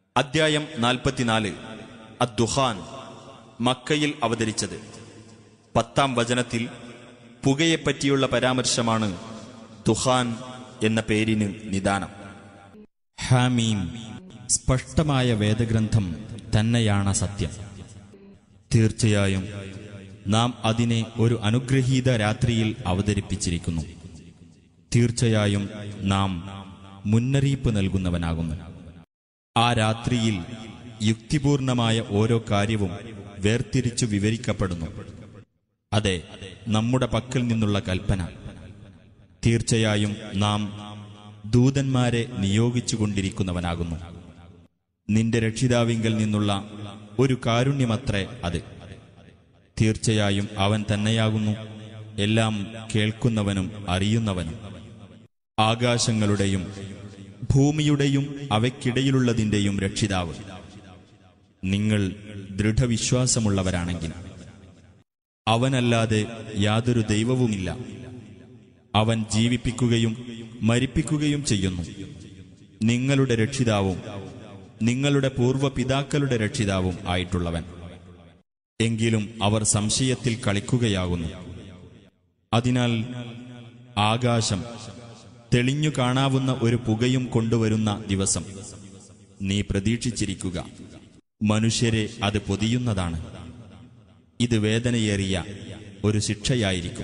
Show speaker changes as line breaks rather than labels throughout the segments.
അദ്ധ്യായം നാൽപ്പത്തിനാല് അദ്ദുഹാൻ മക്കയിൽ അവതരിച്ചത് പത്താം വചനത്തിൽ പുകയെപ്പറ്റിയുള്ള പരാമർശമാണ് ദുഹാൻ എന്ന പേരിന് നിദാനം
ഹാമീം സ്പഷ്ടമായ വേദഗ്രന്ഥം തന്നെയാണ് സത്യം തീർച്ചയായും നാം അതിനെ ഒരു അനുഗ്രഹീത രാത്രിയിൽ അവതരിപ്പിച്ചിരിക്കുന്നു തീർച്ചയായും നാം മുന്നറിയിപ്പ് നൽകുന്നവനാകുന്നു ആ രാത്രിയിൽ യുക്തിപൂർണമായ ഓരോ കാര്യവും വേർതിരിച്ചു വിവരിക്കപ്പെടുന്നു അതെ നമ്മുടെ പക്കൽ നിന്നുള്ള കൽപ്പന തീർച്ചയായും നാം ദൂതന്മാരെ നിയോഗിച്ചുകൊണ്ടിരിക്കുന്നവനാകുന്നു നിന്റെ രക്ഷിതാവിങ്കൽ നിന്നുള്ള ഒരു കാരുണ്യമത്രേ അത് തീർച്ചയായും അവൻ തന്നെയാകുന്നു എല്ലാം കേൾക്കുന്നവനും അറിയുന്നവനും ആകാശങ്ങളുടെയും ഭൂമിയുടെയും അവയ്ക്കിടയിലുള്ളതിന്റെയും രക്ഷിതാവ് നിങ്ങൾ ദൃഢവിശ്വാസമുള്ളവരാണെങ്കിൽ അവനല്ലാതെ യാതൊരു ദൈവവുമില്ല അവൻ ജീവിപ്പിക്കുകയും മരിപ്പിക്കുകയും ചെയ്യുന്നു നിങ്ങളുടെ രക്ഷിതാവും നിങ്ങളുടെ പൂർവ്വപിതാക്കളുടെ രക്ഷിതാവും ആയിട്ടുള്ളവൻ എങ്കിലും അവർ സംശയത്തിൽ കളിക്കുകയാകുന്നു അതിനാൽ ആകാശം തെളിഞ്ഞു കാണാവുന്ന ഒരു പുകയും കൊണ്ടുവരുന്ന ദിവസം നീ പ്രതീക്ഷിച്ചിരിക്കുക മനുഷ്യരെ അത് പൊതിയുന്നതാണ് ഇത് വേദനയേറിയ ഒരു ശിക്ഷയായിരിക്കും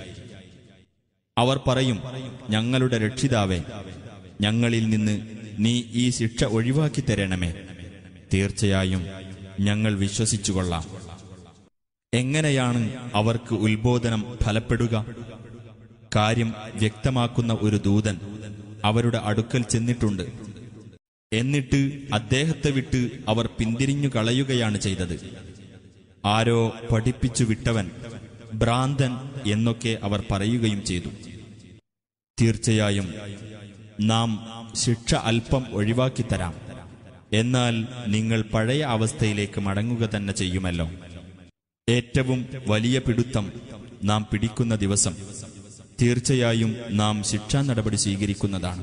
അവർ പറയും ഞങ്ങളുടെ രക്ഷിതാവേ ഞങ്ങളിൽ നിന്ന് നീ ഈ ശിക്ഷ ഒഴിവാക്കി തരണമേ തീർച്ചയായും ഞങ്ങൾ വിശ്വസിച്ചുകൊള്ളാം എങ്ങനെയാണ് അവർക്ക് ഉത്ബോധനം ഫലപ്പെടുക കാര്യം വ്യക്തമാക്കുന്ന ഒരു ദൂതൻ അവരുടെ അടുക്കൽ ചെന്നിട്ടുണ്ട് എന്നിട്ട് അദ്ദേഹത്തെ വിട്ട് അവർ പിന്തിരിഞ്ഞു കളയുകയാണ് ചെയ്തത് ആരോ പഠിപ്പിച്ചു വിട്ടവൻ ഭ്രാന്തൻ എന്നൊക്കെ അവർ പറയുകയും ചെയ്തു തീർച്ചയായും നാം ശിക്ഷ അല്പം ഒഴിവാക്കിത്തരാം എന്നാൽ നിങ്ങൾ പഴയ അവസ്ഥയിലേക്ക് മടങ്ങുക തന്നെ ചെയ്യുമല്ലോ ഏറ്റവും വലിയ പിടുത്തം നാം പിടിക്കുന്ന ദിവസം തീർച്ചയായും നാം ശിക്ഷാ നടപടി സ്വീകരിക്കുന്നതാണ്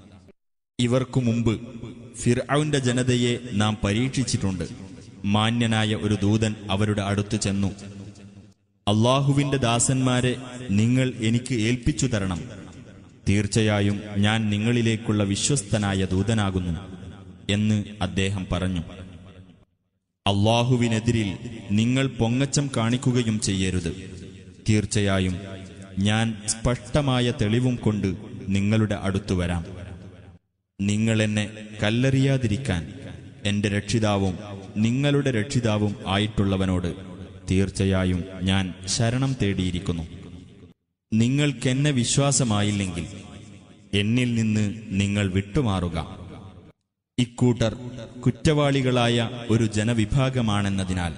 ഇവർക്കു മുമ്പ് ഫിർഔന്റെ ജനതയെ നാം പരീക്ഷിച്ചിട്ടുണ്ട് മാന്യനായ ഒരു ദൂതൻ അവരുടെ അടുത്ത് ചെന്നു അള്ളാഹുവിന്റെ ദാസന്മാരെ നിങ്ങൾ എനിക്ക് ഏൽപ്പിച്ചു തരണം തീർച്ചയായും ഞാൻ നിങ്ങളിലേക്കുള്ള വിശ്വസ്തനായ ദൂതനാകുന്നു എന്ന് അദ്ദേഹം പറഞ്ഞു അള്ളാഹുവിനെതിരിൽ നിങ്ങൾ പൊങ്ങച്ചം കാണിക്കുകയും ചെയ്യരുത് തീർച്ചയായും ഞാൻ സ്പഷ്ടമായ തെളിവും കൊണ്ട് നിങ്ങളുടെ അടുത്തു വരാം നിങ്ങൾ എന്നെ കല്ലെറിയാതിരിക്കാൻ എന്റെ രക്ഷിതാവും നിങ്ങളുടെ രക്ഷിതാവും ആയിട്ടുള്ളവനോട് തീർച്ചയായും ഞാൻ ശരണം തേടിയിരിക്കുന്നു നിങ്ങൾക്കെന്നെ വിശ്വാസമായില്ലെങ്കിൽ എന്നിൽ നിന്ന് നിങ്ങൾ വിട്ടുമാറുക ഇക്കൂട്ടർ കുറ്റവാളികളായ ഒരു ജനവിഭാഗമാണെന്നതിനാൽ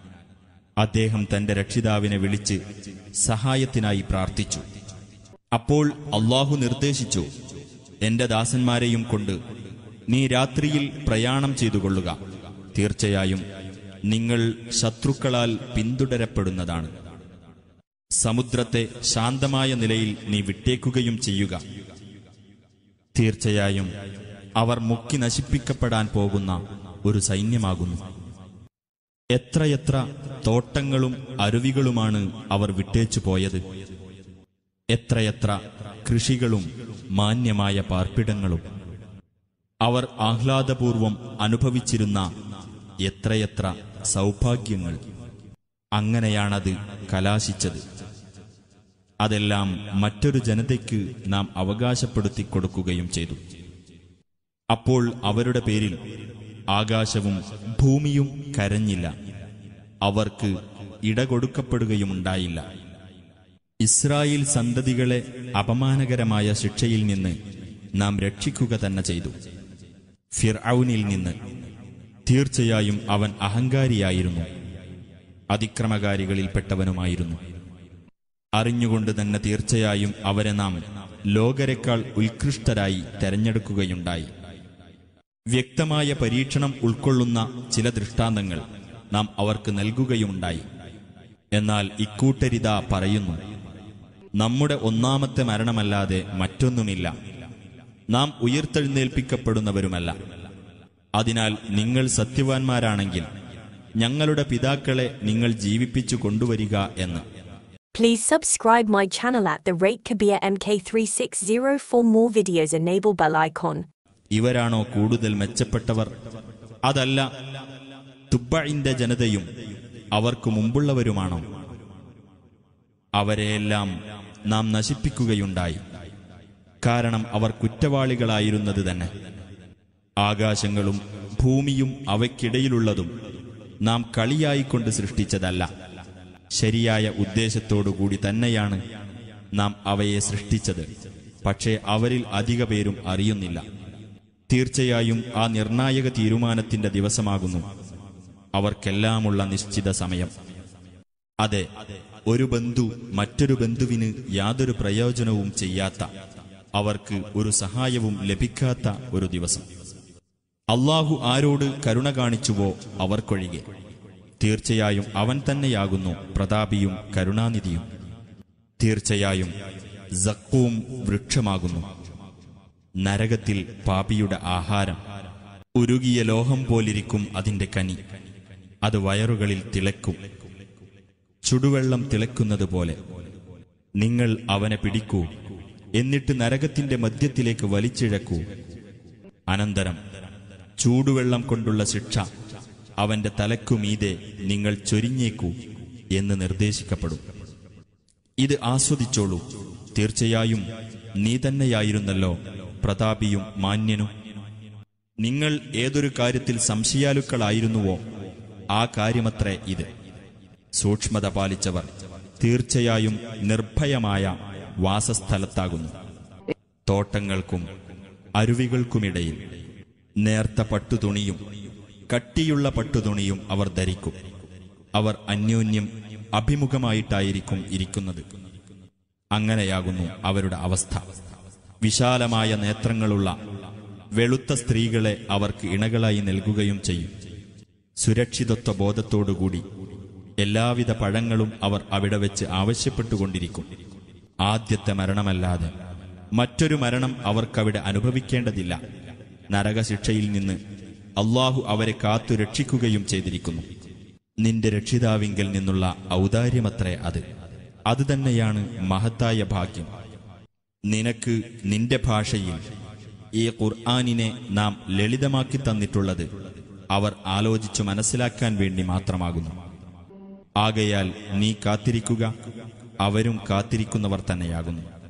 അദ്ദേഹം തന്റെ രക്ഷിതാവിനെ വിളിച്ച് സഹായത്തിനായി പ്രാർത്ഥിച്ചു അപ്പോൾ അള്ളാഹു നിർദ്ദേശിച്ചു എന്റെ ദാസന്മാരെയും കൊണ്ട് നീ രാത്രിയിൽ പ്രയാണം ചെയ്തുകൊള്ളുക തീർച്ചയായും നിങ്ങൾ ശത്രുക്കളാൽ പിന്തുടരപ്പെടുന്നതാണ് സമുദ്രത്തെ ശാന്തമായ നിലയിൽ നീ വിട്ടേക്കുകയും ചെയ്യുക തീർച്ചയായും അവർ മുക്കി നശിപ്പിക്കപ്പെടാൻ പോകുന്ന ഒരു സൈന്യമാകുന്നു എത്രയെത്ര തോട്ടങ്ങളും അരുവികളുമാണ് അവർ വിട്ടേച്ചു പോയത് എത്രയെത്ര കൃഷികളും മാന്യമായ പാർപ്പിടങ്ങളും അവർ ആഹ്ലാദപൂർവം അനുഭവിച്ചിരുന്ന എത്രയെത്ര സൗഭാഗ്യങ്ങൾ അങ്ങനെയാണത് കലാശിച്ചത് അതെല്ലാം മറ്റൊരു ജനതയ്ക്ക് നാം അവകാശപ്പെടുത്തി കൊടുക്കുകയും ചെയ്തു അപ്പോൾ അവരുടെ പേരിൽ ആകാശവും ഭൂമിയും കരഞ്ഞില്ല അവർക്ക് ഇടകൊടുക്കപ്പെടുകയുമുണ്ടായില്ല ഇസ്രായേൽ സന്തതികളെ അപമാനകരമായ ശിക്ഷയിൽ നിന്ന് നാം രക്ഷിക്കുക തന്നെ ചെയ്തു ഫിർഔനിൽ നിന്ന് തീർച്ചയായും അവൻ അഹങ്കാരിയായിരുന്നു അതിക്രമകാരികളിൽപ്പെട്ടവനുമായിരുന്നു അറിഞ്ഞുകൊണ്ട് തന്നെ തീർച്ചയായും അവരെ നാം ലോകരെക്കാൾ ഉത്കൃഷ്ടരായി തെരഞ്ഞെടുക്കുകയുണ്ടായി വ്യക്തമായ പരീക്ഷണം ഉൾക്കൊള്ളുന്ന ചില ദൃഷ്ടാന്തങ്ങൾ നാം അവർക്ക് നൽകുകയുമുണ്ടായി എന്നാൽ ഇക്കൂട്ടരിത പറയുന്നു നമ്മുടെ ഒന്നാമത്തെ മരണമല്ലാതെ മറ്റൊന്നുമില്ല നാം ഉയർത്തെഴുന്നേൽപ്പിക്കപ്പെടുന്നവരുമല്ല അതിനാൽ നിങ്ങൾ സത്യവാൻമാരാണെങ്കിൽ ഞങ്ങളുടെ പിതാക്കളെ നിങ്ങൾ ജീവിപ്പിച്ചു കൊണ്ടുവരിക എന്ന്
Please subscribe my channel at the rate Kabir MK360 for more videos. Enable bell icon.
ഇവരാണോ കൂടുതൽ മെച്ചപ്പെട്ടവർ അതല്ല തുബ്ബയിന്റെ ജനതയും അവർക്ക് മുമ്പുള്ളവരുമാണോ അവരെയെല്ലാം നാം നശിപ്പിക്കുകയുണ്ടായി കാരണം അവർ കുറ്റവാളികളായിരുന്നത് തന്നെ ആകാശങ്ങളും ഭൂമിയും അവയ്ക്കിടയിലുള്ളതും നാം കളിയായിക്കൊണ്ട് സൃഷ്ടിച്ചതല്ല ശരിയായ ഉദ്ദേശത്തോടുകൂടി തന്നെയാണ് നാം അവയെ സൃഷ്ടിച്ചത് പക്ഷേ അവരിൽ അധിക പേരും അറിയുന്നില്ല തീർച്ചയായും ആ നിർണായക തീരുമാനത്തിന്റെ ദിവസമാകുന്നു അവർക്കെല്ലാമുള്ള നിശ്ചിത സമയം അതെ ഒരു ബന്ധു മറ്റൊരു ബന്ധുവിന് യാതൊരു പ്രയോജനവും ചെയ്യാത്ത അവർക്ക് ഒരു സഹായവും ലഭിക്കാത്ത ഒരു ദിവസം അള്ളാഹു ആരോട് കരുണ കാണിച്ചുവോ അവർക്കൊഴികെ തീർച്ചയായും അവൻ തന്നെയാകുന്നു പ്രതാപിയും കരുണാനിധിയും തീർച്ചയായും സക്കൂം വൃക്ഷമാകുന്നു നരകത്തിൽ പാപിയുടെ ആഹാരം ഉരുകിയ ലോഹം പോലിരിക്കും അതിന്റെ കനി അത് വയറുകളിൽ തിളക്കും ചുടുവെള്ളം തിളക്കുന്നത് പോലെ നിങ്ങൾ അവനെ പിടിക്കൂ എന്നിട്ട് നരകത്തിന്റെ മധ്യത്തിലേക്ക് വലിച്ചിഴക്കൂ അനന്തരം ചൂടുവെള്ളം കൊണ്ടുള്ള ശിക്ഷ അവന്റെ തലക്കുമീതെ നിങ്ങൾ ചൊരിഞ്ഞേക്കൂ എന്ന് നിർദ്ദേശിക്കപ്പെടും ഇത് ആസ്വദിച്ചോളൂ തീർച്ചയായും നീ തന്നെയായിരുന്നല്ലോ പ്രതാപിയും മാന്യനും നിങ്ങൾ ഏതൊരു കാര്യത്തിൽ സംശയാലുക്കളായിരുന്നുവോ ആ കാര്യമത്രേ ഇത് സൂക്ഷ്മത പാലിച്ചവർ തീർച്ചയായും നിർഭയമായ വാസസ്ഥലത്താകുന്നു തോട്ടങ്ങൾക്കും അരുവികൾക്കുമിടയിൽ നേർത്ത പട്ടുതുണിയും കട്ടിയുള്ള പട്ടുതുണിയും അവർ ധരിക്കും അവർ അന്യോന്യം അഭിമുഖമായിട്ടായിരിക്കും ഇരിക്കുന്നത് അങ്ങനെയാകുന്നു അവരുടെ അവസ്ഥ വിശാലമായ നേത്രങ്ങളുള്ള വെളുത്ത സ്ത്രീകളെ അവർക്ക് ഇണകളായി നൽകുകയും ചെയ്യും സുരക്ഷിതത്വ ബോധത്തോടുകൂടി എല്ലാവിധ പഴങ്ങളും അവർ അവിടെ വെച്ച് ആവശ്യപ്പെട്ടുകൊണ്ടിരിക്കും ആദ്യത്തെ മരണമല്ലാതെ മറ്റൊരു മരണം അവർക്കവിടെ അനുഭവിക്കേണ്ടതില്ല നരകശിക്ഷയിൽ നിന്ന് അള്ളാഹു അവരെ കാത്തു രക്ഷിക്കുകയും ചെയ്തിരിക്കുന്നു നിന്റെ രക്ഷിതാവിങ്കൽ നിന്നുള്ള ഔദാര്യമത്രേ അത് അതുതന്നെയാണ് മഹത്തായ ഭാഗ്യം നിനക്ക് നിന്റെ ഭാഷയിൽ ഈ ഖുർആാനിനെ നാം ലളിതമാക്കി തന്നിട്ടുള്ളത് അവർ ആലോചിച്ചു മനസ്സിലാക്കാൻ വേണ്ടി മാത്രമാകുന്നു ആകയാൽ നീ കാത്തിരിക്കുക അവരും കാത്തിരിക്കുന്നവർ തന്നെയാകുന്നു